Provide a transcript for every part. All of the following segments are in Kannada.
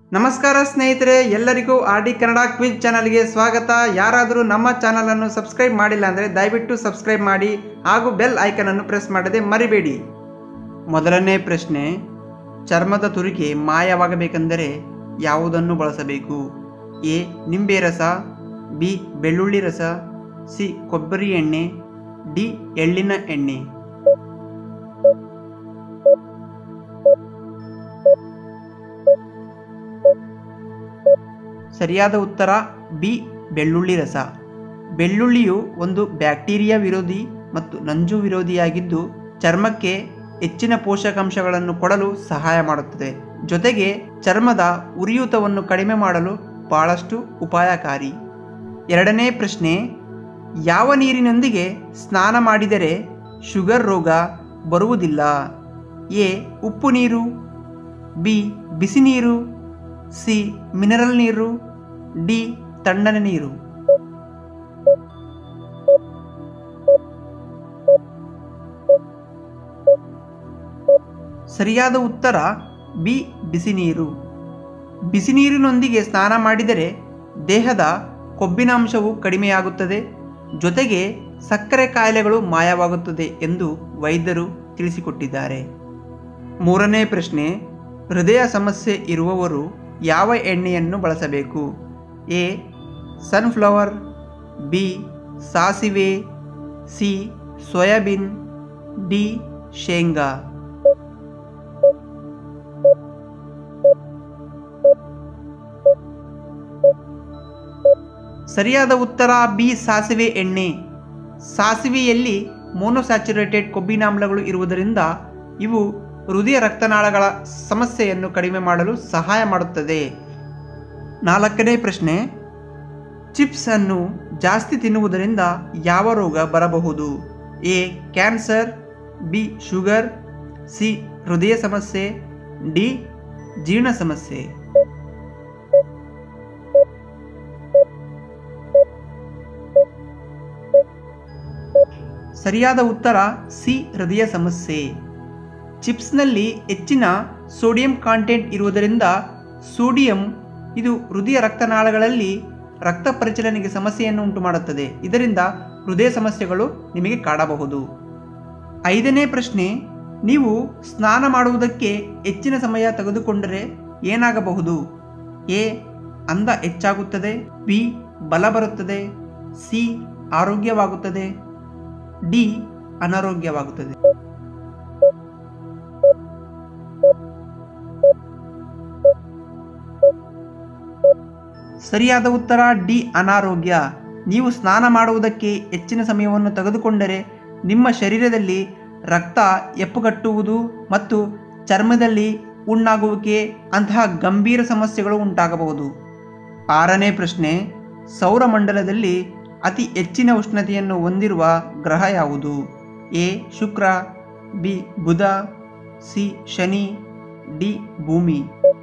ನಮಸ್ಕಾರ ಸ್ನೇಹಿತರೆ ಎಲ್ಲರಿಗೂ ಆರ್ ಡಿ ಕನ್ನಡ ಕ್ವಿಜ್ ಚಾನಲ್ಗೆ ಸ್ವಾಗತ ಯಾರಾದರೂ ನಮ್ಮ ಚಾನಲನ್ನು ಸಬ್ಸ್ಕ್ರೈಬ್ ಮಾಡಿಲ್ಲ ಅಂದರೆ ದಯವಿಟ್ಟು ಸಬ್ಸ್ಕ್ರೈಬ್ ಮಾಡಿ ಹಾಗೂ ಬೆಲ್ ಐಕನನ್ನು ಪ್ರೆಸ್ ಮಾಡದೆ ಮರಿಬೇಡಿ ಮೊದಲನೇ ಪ್ರಶ್ನೆ ಚರ್ಮದ ತುರಿಕೆ ಮಾಯವಾಗಬೇಕೆಂದರೆ ಯಾವುದನ್ನು ಬಳಸಬೇಕು ಎ ನಿಂಬೆ ರಸ ಬಿ ಬೆಳ್ಳುಳ್ಳಿ ರಸ ಸಿ ಕೊಬ್ಬರಿ ಎಣ್ಣೆ ಡಿ ಎಳ್ಳಿನ ಎಣ್ಣೆ ಸರಿಯಾದ ಉತ್ತರ ಬಿ ಬೆಳ್ಳುಳ್ಳಿ ರಸ ಬೆಳ್ಳುಳ್ಳಿಯು ಒಂದು ಬ್ಯಾಕ್ಟೀರಿಯಾ ವಿರೋಧಿ ಮತ್ತು ನಂಜು ವಿರೋಧಿಯಾಗಿದ್ದು ಚರ್ಮಕ್ಕೆ ಹೆಚ್ಚಿನ ಪೋಷಕಾಂಶಗಳನ್ನು ಕೊಡಲು ಸಹಾಯ ಮಾಡುತ್ತದೆ ಜೊತೆಗೆ ಚರ್ಮದ ಉರಿಯೂತವನ್ನು ಕಡಿಮೆ ಮಾಡಲು ಬಹಳಷ್ಟು ಉಪಾಯಕಾರಿ ಎರಡನೇ ಪ್ರಶ್ನೆ ಯಾವ ನೀರಿನೊಂದಿಗೆ ಸ್ನಾನ ಮಾಡಿದರೆ ಶುಗರ್ ರೋಗ ಬರುವುದಿಲ್ಲ ಎ ಉಪ್ಪು ನೀರು ಬಿ ಬಿಸಿ ನೀರು ಸಿ ಮಿನರಲ್ ನೀರು ಡಿ ತಣ್ಣನೆ ನೀರು ಸರಿಯಾದ ಉತ್ತರ ಬಿ ಬಿಸಿ ನೀರು ಬಿಸಿ ನೀರಿನೊಂದಿಗೆ ಸ್ನಾನ ಮಾಡಿದರೆ ದೇಹದ ಕೊಬ್ಬಿನಾಂಶವು ಕಡಿಮೆಯಾಗುತ್ತದೆ ಜೊತೆಗೆ ಸಕ್ಕರೆ ಕಾಯಿಲೆಗಳು ಮಾಯವಾಗುತ್ತದೆ ಎಂದು ವೈದ್ಯರು ತಿಳಿಸಿಕೊಟ್ಟಿದ್ದಾರೆ ಮೂರನೇ ಪ್ರಶ್ನೆ ಹೃದಯ ಸಮಸ್ಯೆ ಇರುವವರು ಯಾವ ಎಣ್ಣೆಯನ್ನು ಬಳಸಬೇಕು ಎ ಸನ್ಫ್ಲವರ್ ಬಿ ಸಾಸಿವೆ ಸಿ ಸೋಯಾಬೀನ್ ಡಿ ಶೇಂಗಾ ಸರಿಯಾದ ಉತ್ತರ ಬಿ ಸಾಸಿವೆ ಎಣ್ಣೆ ಸಾಸಿವೆಯಲ್ಲಿ ಮೋನೋಸ್ಯಾಚುರೇಟೆಡ್ ಕೊಬ್ಬಿನಾಮ್ಲಗಳು ಇರುವುದರಿಂದ ಇವು ಹೃದಯ ರಕ್ತನಾಳಗಳ ಸಮಸ್ಯೆಯನ್ನು ಕಡಿಮೆ ಮಾಡಲು ಸಹಾಯ ಮಾಡುತ್ತದೆ ನಾಲ್ಕನೇ ಪ್ರಶ್ನೆ ಚಿಪ್ಸ್ ಅನ್ನು ಜಾಸ್ತಿ ತಿನ್ನುವುದರಿಂದ ಯಾವ ರೋಗ ಬರಬಹುದು A cancer B sugar C ಹೃದಯ ಸಮಸ್ಯೆ ಡಿ ಜೀರ್ಣ ಸಮಸ್ಯೆ ಸರಿಯಾದ ಉತ್ತರ ಸಿ ಹೃದಯ ಸಮಸ್ಯೆ ಚಿಪ್ಸ್ನಲ್ಲಿ ಹೆಚ್ಚಿನ ಸೋಡಿಯಂ ಕಾಂಟೆಂಟ್ ಇರುವುದರಿಂದ ಸೋಡಿಯಂ ಇದು ಹೃದಯ ರಕ್ತನಾಳಗಳಲ್ಲಿ ರಕ್ತ ಪರಿಚಲನೆಗೆ ಸಮಸ್ಯೆಯನ್ನು ಉಂಟು ಮಾಡುತ್ತದೆ ಇದರಿಂದ ಹೃದಯ ಸಮಸ್ಯೆಗಳು ನಿಮಗೆ ಕಾಡಬಹುದು ಐದನೇ ಪ್ರಶ್ನೆ ನೀವು ಸ್ನಾನ ಮಾಡುವುದಕ್ಕೆ ಹೆಚ್ಚಿನ ಸಮಯ ತೆಗೆದುಕೊಂಡರೆ ಏನಾಗಬಹುದು ಎ ಅಂದ ಹೆಚ್ಚಾಗುತ್ತದೆ ಬಿ ಬಲ ಬರುತ್ತದೆ ಸಿ ಆರೋಗ್ಯವಾಗುತ್ತದೆ ಡಿ ಅನಾರೋಗ್ಯವಾಗುತ್ತದೆ ಸರಿಯಾದ ಉತ್ತರ ಡಿ ಅನಾರೋಗ್ಯ ನೀವು ಸ್ನಾನ ಮಾಡುವುದಕ್ಕೆ ಹೆಚ್ಚಿನ ಸಮಯವನ್ನು ತೆಗೆದುಕೊಂಡರೆ ನಿಮ್ಮ ಶರೀರದಲ್ಲಿ ರಕ್ತ ಎಪ್ಪುಗಟ್ಟುವುದು ಮತ್ತು ಚರ್ಮದಲ್ಲಿ ಉಣ್ಣಾಗುವಿಕೆ ಅಂತಹ ಗಂಭೀರ ಸಮಸ್ಯೆಗಳು ಉಂಟಾಗಬಹುದು ಆರನೇ ಪ್ರಶ್ನೆ ಸೌರಮಂಡಲದಲ್ಲಿ ಅತಿ ಹೆಚ್ಚಿನ ಉಷ್ಣತೆಯನ್ನು ಹೊಂದಿರುವ ಗ್ರಹ ಯಾವುದು ಎ ಶುಕ್ರ ಬಿ ಬುಧ ಸಿ ಶನಿ ಡಿ ಭೂಮಿ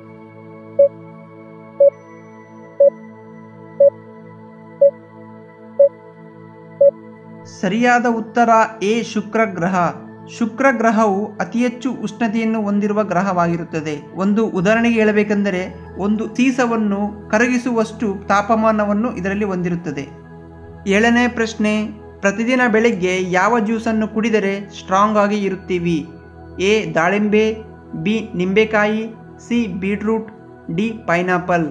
ಸರಿಯಾದ ಉತ್ತರ ಎ ಶುಕ್ರ ಗ್ರಹ ಶುಕ್ರ ಗ್ರಹವು ಅತಿ ಹೆಚ್ಚು ಉಷ್ಣತೆಯನ್ನು ಹೊಂದಿರುವ ಗ್ರಹವಾಗಿರುತ್ತದೆ ಒಂದು ಉದಾಹರಣೆಗೆ ಹೇಳಬೇಕೆಂದರೆ ಒಂದು ಸೀಸವನ್ನು ಕರಗಿಸುವಷ್ಟು ತಾಪಮಾನವನ್ನು ಇದರಲ್ಲಿ ಹೊಂದಿರುತ್ತದೆ ಏಳನೇ ಪ್ರಶ್ನೆ ಪ್ರತಿದಿನ ಬೆಳಗ್ಗೆ ಯಾವ ಜ್ಯೂಸನ್ನು ಕುಡಿದರೆ ಸ್ಟ್ರಾಂಗ್ ಆಗಿ ಇರುತ್ತೀವಿ ಎ ದಾಳಿಂಬೆ ಬಿ ನಿಂಬೆಕಾಯಿ ಸಿ ಬೀಟ್ರೂಟ್ ಡಿ ಪೈನಾಪಲ್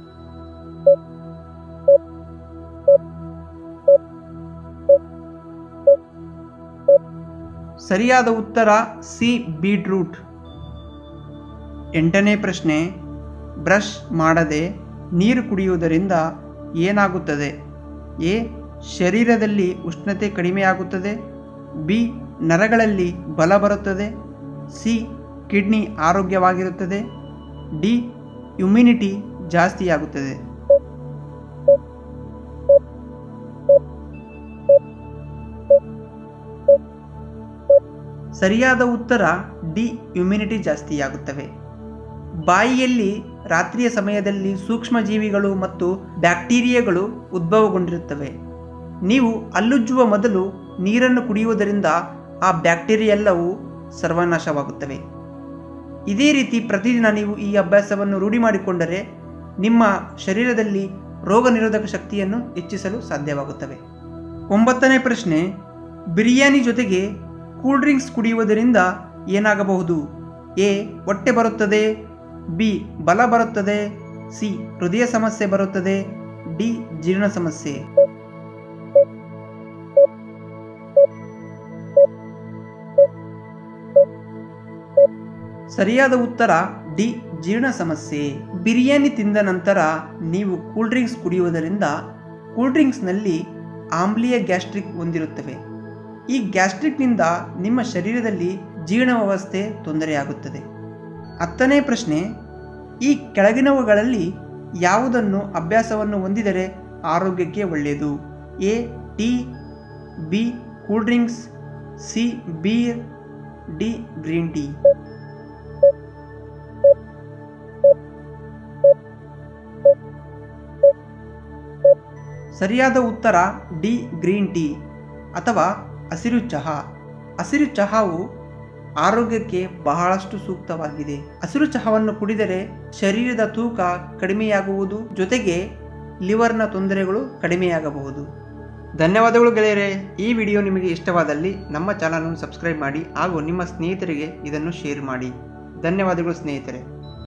ಸರಿಯಾದ ಉತ್ತರ ಸಿ ಬೀಟ್ರೂಟ್ ಎಂಟನೇ ಪ್ರಶ್ನೆ ಬ್ರಷ್ ಮಾಡದೆ ನೀರು ಕುಡಿಯುವುದರಿಂದ ಏನಾಗುತ್ತದೆ ಎ ಶರೀರದಲ್ಲಿ ಉಷ್ಣತೆ ಕಡಿಮೆಯಾಗುತ್ತದೆ ಬಿ ನರಗಳಲ್ಲಿ ಬಲ ಬರುತ್ತದೆ ಸಿ ಕಿಡ್ನಿ ಆರೋಗ್ಯವಾಗಿರುತ್ತದೆ ಡಿ ಇಮ್ಯುನಿಟಿ ಜಾಸ್ತಿಯಾಗುತ್ತದೆ ಸರಿಯಾದ ಉತ್ತರ ಡಿ ಇಮ್ಯುನಿಟಿ ಜಾಸ್ತಿಯಾಗುತ್ತವೆ ಬಾಯಿಯಲ್ಲಿ ರಾತ್ರಿಯ ಸಮಯದಲ್ಲಿ ಸೂಕ್ಷ್ಮಜೀವಿಗಳು ಮತ್ತು ಬ್ಯಾಕ್ಟೀರಿಯಾಗಳು ಉದ್ಭವಗೊಂಡಿರುತ್ತವೆ ನೀವು ಹಲ್ಲುಜ್ಜುವ ಮೊದಲು ನೀರನ್ನು ಕುಡಿಯುವುದರಿಂದ ಆ ಬ್ಯಾಕ್ಟೀರಿಯಾ ಎಲ್ಲವೂ ಸರ್ವನಾಶವಾಗುತ್ತವೆ ಇದೇ ರೀತಿ ಪ್ರತಿದಿನ ನೀವು ಈ ಅಭ್ಯಾಸವನ್ನು ರೂಢಿ ಮಾಡಿಕೊಂಡರೆ ನಿಮ್ಮ ಶರೀರದಲ್ಲಿ ರೋಗ ನಿರೋಧಕ ಶಕ್ತಿಯನ್ನು ಹೆಚ್ಚಿಸಲು ಸಾಧ್ಯವಾಗುತ್ತವೆ ಒಂಬತ್ತನೇ ಪ್ರಶ್ನೆ ಬಿರಿಯಾನಿ ಜೊತೆಗೆ ಕೂಲ್ ಡ್ರಿಂಕ್ಸ್ ಕುಡಿಯುವುದರಿಂದ ಏನಾಗಬಹುದು ಎ ಹೊಟ್ಟೆ ಬರುತ್ತದೆ ಬಿ ಬಲ ಬರುತ್ತದೆ ಸಿ ಹೃದಯ ಸಮಸ್ಯೆ ಬರುತ್ತದೆ ಡಿ ಜೀರ್ಣ ಸಮಸ್ಯೆ ಸರಿಯಾದ ಉತ್ತರ ಡಿ ಜೀರ್ಣ ಸಮಸ್ಯೆ ಬಿರಿಯಾನಿ ತಿಂದ ನಂತರ ನೀವು ಕೂಲ್ ಡ್ರಿಂಕ್ಸ್ ಕುಡಿಯುವುದರಿಂದ ಕೂಲ್ ಡ್ರಿಂಕ್ಸ್ನಲ್ಲಿ ಆಮ್ಲೀಯ ಗ್ಯಾಸ್ಟ್ರಿಕ್ ಹೊಂದಿರುತ್ತವೆ ಈ ಗ್ಯಾಸ್ಟ್ರಿಕ್ನಿಂದ ನಿಮ್ಮ ಶರೀರದಲ್ಲಿ ಜೀರ್ಣ ವ್ಯವಸ್ಥೆ ತೊಂದರೆಯಾಗುತ್ತದೆ ಹತ್ತನೇ ಪ್ರಶ್ನೆ ಈ ಕೆಳಗಿನವುಗಳಲ್ಲಿ ಯಾವುದನ್ನು ಅಭ್ಯಾಸವನ್ನು ಹೊಂದಿದರೆ ಆರೋಗ್ಯಕ್ಕೆ ಒಳ್ಳೆಯದು A tea B cool drinks C beer D green tea ಸರಿಯಾದ ಉತ್ತರ ಡಿ ಗ್ರೀನ್ ಟೀ ಅಥವಾ ಹಸಿರು ಚಹಾ ಹಸಿರು ಚಹಾವು ಆರೋಗ್ಯಕ್ಕೆ ಬಹಳಷ್ಟು ಸೂಕ್ತವಾಗಿದೆ ಹಸಿರು ಚಹಾವನ್ನು ಕುಡಿದರೆ ಶರೀರದ ತೂಕ ಕಡಿಮೆಯಾಗುವುದು ಜೊತೆಗೆ ಲಿವರ್ನ ತೊಂದರೆಗಳು ಕಡಿಮೆಯಾಗಬಹುದು ಧನ್ಯವಾದಗಳು ಗೆಳೆಯರೆ ಈ ವಿಡಿಯೋ ನಿಮಗೆ ಇಷ್ಟವಾದಲ್ಲಿ ನಮ್ಮ ಚಾನಲನ್ನು ಸಬ್ಸ್ಕ್ರೈಬ್ ಮಾಡಿ ಹಾಗೂ ನಿಮ್ಮ ಸ್ನೇಹಿತರಿಗೆ ಇದನ್ನು ಶೇರ್ ಮಾಡಿ ಧನ್ಯವಾದಗಳು ಸ್ನೇಹಿತರೆ